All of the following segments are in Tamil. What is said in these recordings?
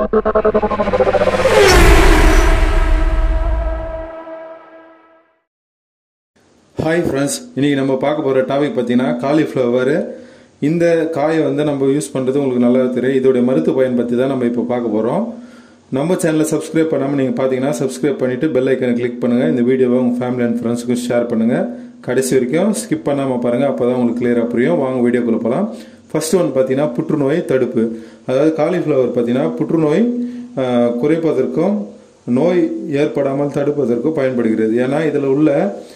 ஹாய் ஃப்ரெண்ட்ஸ் இன்னைக்கு நம்ம பார்க்க போகிற டாபிக் பார்த்தீங்கன்னா காலிஃப்ளவர் இந்த காயை வந்து நம்ம யூஸ் பண்ணுறது உங்களுக்கு நல்லா தெரியும் இதோடைய மருத்துவ பயன் பற்றி தான் நம்ம இப்போ பார்க்க போகிறோம் நம்ம சேனலை சப்ஸ்கிரைப் பண்ணாமல் நீங்கள் பார்த்தீங்கன்னா சப்ஸ்கிரைப் பண்ணிவிட்டு பெல் ஐக்கனை கிளிக் பண்ணுங்கள் இந்த வீடியோவை உங்கள் ஃபேமிலி அண்ட் ஃப்ரெண்ட்ஸுக்கும் ஷேர் பண்ணுங்கள் கடைசி வரைக்கும் ஸ்கிப் பண்ணாமல் பாருங்கள் அப்போ தான் உங்களுக்கு கிளியராக புரியும் வாங்க வீடியோக்குள்ளே போகலாம் ஃபர்ஸ்ட் ஒன் பார்த்தீங்கன்னா புற்றுநோய் தடுப்பு அதாவது காலிஃப்ளவர் பார்த்தீங்கன்னா புற்றுநோய் ஆஹ், குறைப்பதற்கும் நோய் ஏற்படாமல் தடுப்பதற்கும் பயன்படுகிறது ஏன்னா இதில் உள்ள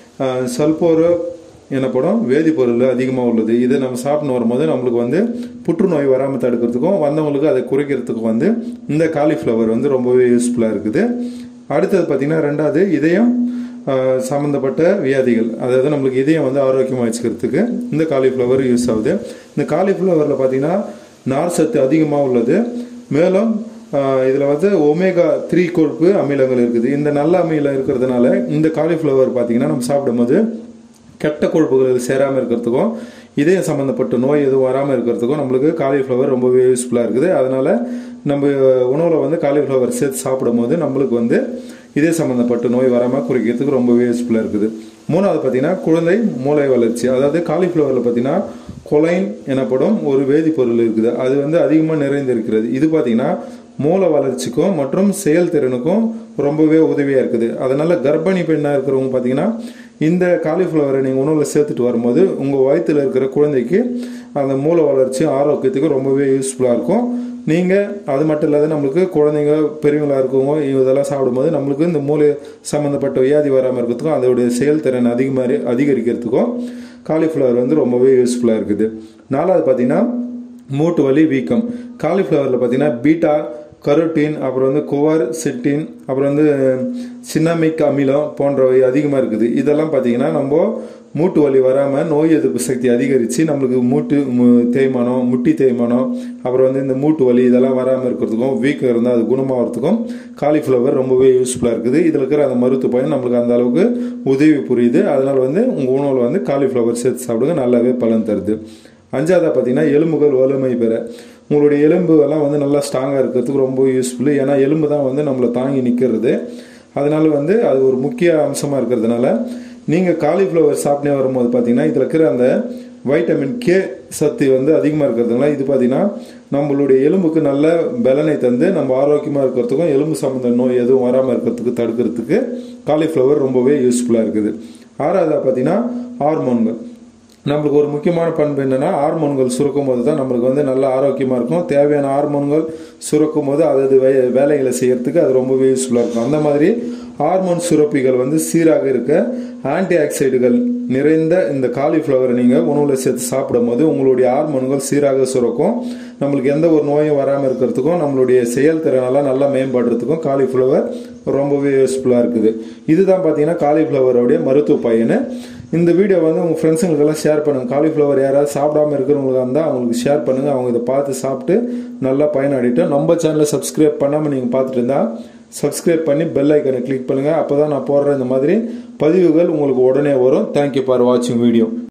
சல்போரோ எனப்படும் வேதிப்பொருள் அதிகமாக உள்ளது இதை நம்ம சாப்பிட்டு வரும்போது நம்மளுக்கு வந்து புற்றுநோய் வராமல் தடுக்கிறதுக்கும் வந்தவங்களுக்கு அதை குறைக்கிறதுக்கும் வந்து இந்த காலிஃப்ளவர் வந்து ரொம்பவே யூஸ்ஃபுல்லாக இருக்குது அடுத்தது பார்த்தீங்கன்னா ரெண்டாவது இதயம் ஆஹ், சம்பந்தப்பட்ட வியாதிகள் அதாவது நம்மளுக்கு இதயம் வந்து ஆரோக்கியமாக வச்சுக்கிறதுக்கு இந்த காலிஃப்ளவர் யூஸ் ஆகுது இந்த காலிஃப்ளவரில் பார்த்தீங்கன்னா நார் சத்து அதிகமாக உள்ளது மேலும் இதில் வந்து ஒமேகா த்ரீ கொழுப்பு அமிலங்கள் இருக்குது இந்த நல்ல அமிலம் இருக்கிறதுனால இந்த காலிஃப்ளவர் பார்த்தீங்கன்னா நம்ம சாப்பிடும்போது கெட்ட கொழுப்புகள் சேராமல் இருக்கிறதுக்கும் இதயம் சம்மந்தப்பட்ட நோய் எதுவும் வராமல் இருக்கிறதுக்கும் நம்மளுக்கு காலிஃப்ளவர் ரொம்பவே யூஸ்ஃபுல்லாக இருக்குது அதனால நம்ம உணவில் வந்து காலிஃப்ளவர் சேர்த்து சாப்பிடும்போது நம்மளுக்கு வந்து இதே சம்மந்தப்பட்ட நோய் வராமல் குறைக்கிறதுக்கு ரொம்பவே யூஸ்ஃபுல்லாக இருக்குது மூணாவது பார்த்தீங்கன்னா குழந்தை மூளை வளர்ச்சி அதாவது காலிஃப்ளவரில் பார்த்தீங்கன்னா கொலைன் எனப்படும் ஒரு வேதிப்பொருள் இருக்குது அது வந்து அதிகமாக நிறைந்திருக்கிறது இது பார்த்தீங்கன்னா மூளை வளர்ச்சிக்கும் மற்றும் செயல்திறனுக்கும் ரொம்பவே உதவியாக இருக்குது அதனால கர்ப்பிணி பெண்ணாக இருக்கிறவங்க பார்த்தீங்கன்னா இந்த காலிஃப்ளவரை நீங்கள் உணவில் சேர்த்துட்டு வரும்போது உங்கள் வயிற்றில் இருக்கிற குழந்தைக்கு அந்த மூளை வளர்ச்சி ஆரோக்கியத்துக்கு ரொம்பவே யூஸ்ஃபுல்லாக இருக்கும் நீங்கள் அது மட்டும் இல்லாத நம்மளுக்கு குழந்தைங்க பெரியவங்களா இருக்கவங்க இதெல்லாம் சாப்பிடும்போது நம்மளுக்கு இந்த மூளை சம்மந்தப்பட்ட வியாதி வராமல் இருக்கிறதுக்கும் அதோடைய செயல்திறன் அதிகமாக அதிகரிக்கிறதுக்கும் காலிஃப்ளவர் வந்து ரொம்பவே யூஸ்ஃபுல்லாக இருக்குது நாலாவது பார்த்தீங்கன்னா மூட்டு வலி வீக்கம் காலிஃப்ளவரில் பார்த்தீங்கன்னா பீட்டா கரோட்டின் அப்புறம் வந்து குவார் செட்டின் அப்புறம் வந்து சின்னமிக் அமிலம் போன்றவை அதிகமாக இருக்குது இதெல்லாம் பார்த்தீங்கன்னா நம்ம மூட்டு வலி வராமல் நோய் எதிர்ப்பு சக்தி அதிகரித்து நம்மளுக்கு மூட்டு மு- தேய்மானம் முட்டி தேய்மானம் அப்புறம் வந்து இந்த மூட்டு வலி இதெல்லாம் வராமல் இருக்கிறதுக்கும் வீக்கம் இருந்தால் அது குணமாகறதுக்கும் காலிஃப்ளவர் ரொம்பவே யூஸ்ஃபுல்லாக இருக்குது இதில் இருக்கிற அந்த மருத்துவ பயன் நம்மளுக்கு அந்த அளவுக்கு உதவி புரியுது அதனால வந்து உங்கள் உணவில் வந்து காலிஃப்ளவர் சேர்த்து சாப்பிடுங்க நல்லாவே பலன் தருது அஞ்சாவதா பார்த்தீங்கன்னா எலும்புகள் வலிமை பெற உங்களுடைய எலும்பு எல்லாம் வந்து நல்லா ஸ்ட்ராங்காக இருக்கிறதுக்கு ரொம்ப யூஸ்ஃபுல்லு ஏன்னா எலும்பு தான் வந்து நம்மளை தாங்கி நிற்கிறது அதனால வந்து அது ஒரு முக்கிய அம்சமாக இருக்கிறதுனால நீங்கள் காலிஃப்ளவர் சாப்பிட்டே வரும்போது பார்த்தீங்கன்னா இதில் இருக்கிற அந்த வைட்டமின் கே சத்து வந்து அதிகமாக இருக்கிறதுனால இது பார்த்தீங்கன்னா நம்மளுடைய எலும்புக்கு நல்ல பலனை தந்து நம்ம ஆரோக்கியமாக இருக்கிறதுக்கும் எலும்பு சம்மந்த நோய் எதுவும் வராமல் இருக்கிறதுக்கு தடுக்கிறதுக்கு காலிஃப்ளவர் ரொம்பவே யூஸ்ஃபுல்லாக இருக்குது ஆறாவதாக பார்த்தீங்கன்னா ஹார்மோன்கள் நம்மளுக்கு ஒரு முக்கியமான பண்பு என்னன்னா ஹார்மோன்கள் சுரக்கும் போது தான் நம்மளுக்கு வந்து நல்ல ஆரோக்கியமாக இருக்கும் தேவையான ஹார்மோன்கள் சுரக்கும் போது அது வே- வேலைகளை செய்யறதுக்கு அது ரொம்பவே யூஸ்ஃபுல்லாக இருக்கும் அந்த மாதிரி ஹார்மோன் சுரப்பிகள் வந்து சீராக இருக்க ஆன்டி ஆக்சைடுகள் நிறைந்த இந்த காலிஃப்ளவரை நீங்கள் உணவில் சேர்த்து சாப்பிடும் போது உங்களுடைய ஹார்மோன்கள் சீராக சுரக்கும் நம்மளுக்கு எந்த ஒரு நோயும் வராமல் இருக்கிறதுக்கும் நம்மளுடைய செயல்திறனெல்லாம் நல்லா மேம்படுறதுக்கும் காலிஃப்ளவர் ரொம்பவே யூஸ்ஃபுல்லாக இருக்குது இதுதான் பார்த்தீங்கன்னா காலிஃப்ளவருடைய மருத்துவ பயன் இந்த வீடியோ வந்து உங்கள் ஃப்ரெண்ட்ஸுங்களுக்கெல்லாம் ஷேர் பண்ணுங்கள் காலிஃப்ளவர் யாராவது சாப்பிடாம இருக்கிறவங்களா இருந்தால் அவங்களுக்கு ஷேர் பண்ணுங்கள் அவங்க இதை பார்த்து சாப்பிட்டு நல்லா பயனடைட்டு நம்ம சேனலை சப்ஸ்கிரைப் பண்ணாமல் நீங்கள் பார்த்துட்டு இருந்தால் சப்ஸ்கிரைப் பண்ணி பெல் ஐக்கனை கிளிக் பண்ணுங்கள் அப்போ தான் நான் போடுற இந்த மாதிரி பதிவுகள் உங்களுக்கு உடனே வரும் தேங்க்யூ ஃபார் வாட்சிங் வீடியோ